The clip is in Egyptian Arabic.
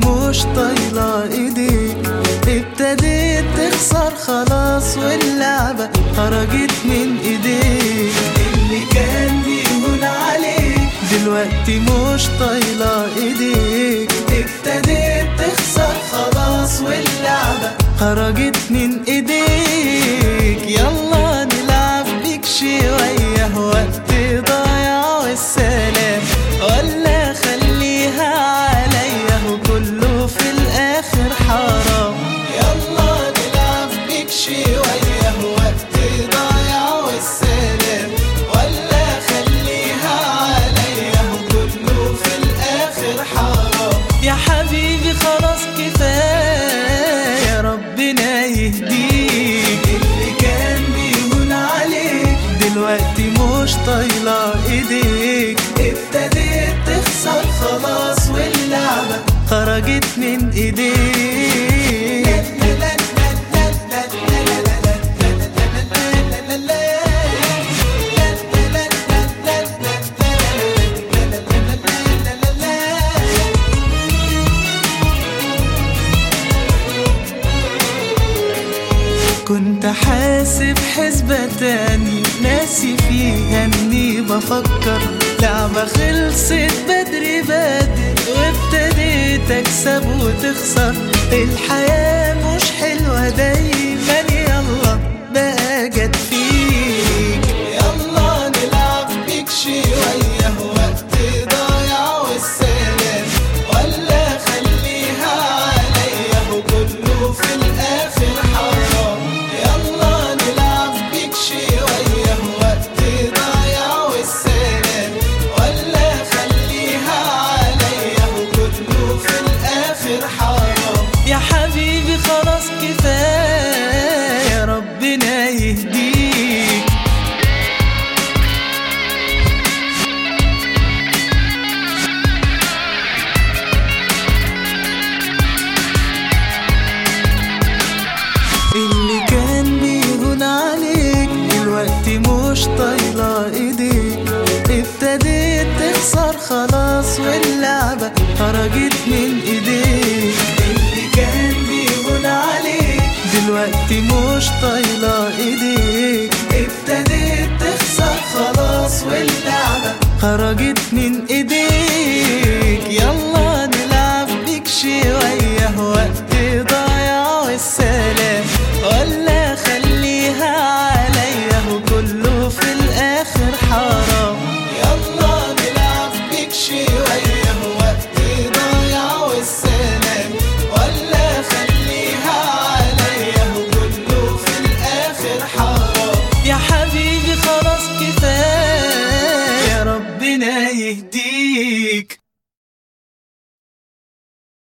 مش طايلة ايديك ابتديت تخسر خلاص واللعبة خرجت من ايديك اللي كان بيهون عليك دلوقتي مش طايلة ايديك ابتديت تخسر خلاص واللعبة خرجت من ايديك يلا نلعب بيك شوية وقت ضايع والسلام ولا خليها عليا وكله في الاخر حرام يلا نلعب بيك شوية وقت ضايع والسلام ولا خليها عليا وكله في الاخر حرام يا حبيبي خلاص كفاية ربنا يهديك اللي كان بيهون عليك دلوقتي مش طايلة ايديك ابتديت تخسر خلاص واللعبة خرجت من ايديك كنت حاسب حسبة تاني ناسي فيها اني بفكر لعبة خلصت بدري بدري وابتديت اكسب وتخسر الحياة مش حلوة دايما يلا بقى جت فيك يلا نلعب بيك شوية وقت ضايع والسلام ولا خليها عليا وكله في الاخر حرام يلا نلعب بيك شوية وقت ضايع والسلام ولا خليها عليا وكله في الاخر حرام يا حبيبي خلاص كفاية ربنا يهديك اللي كان بيهون عليك دلوقتي مش طايلة ايديك ابتديت تخسر خلاص واللعبة خرجت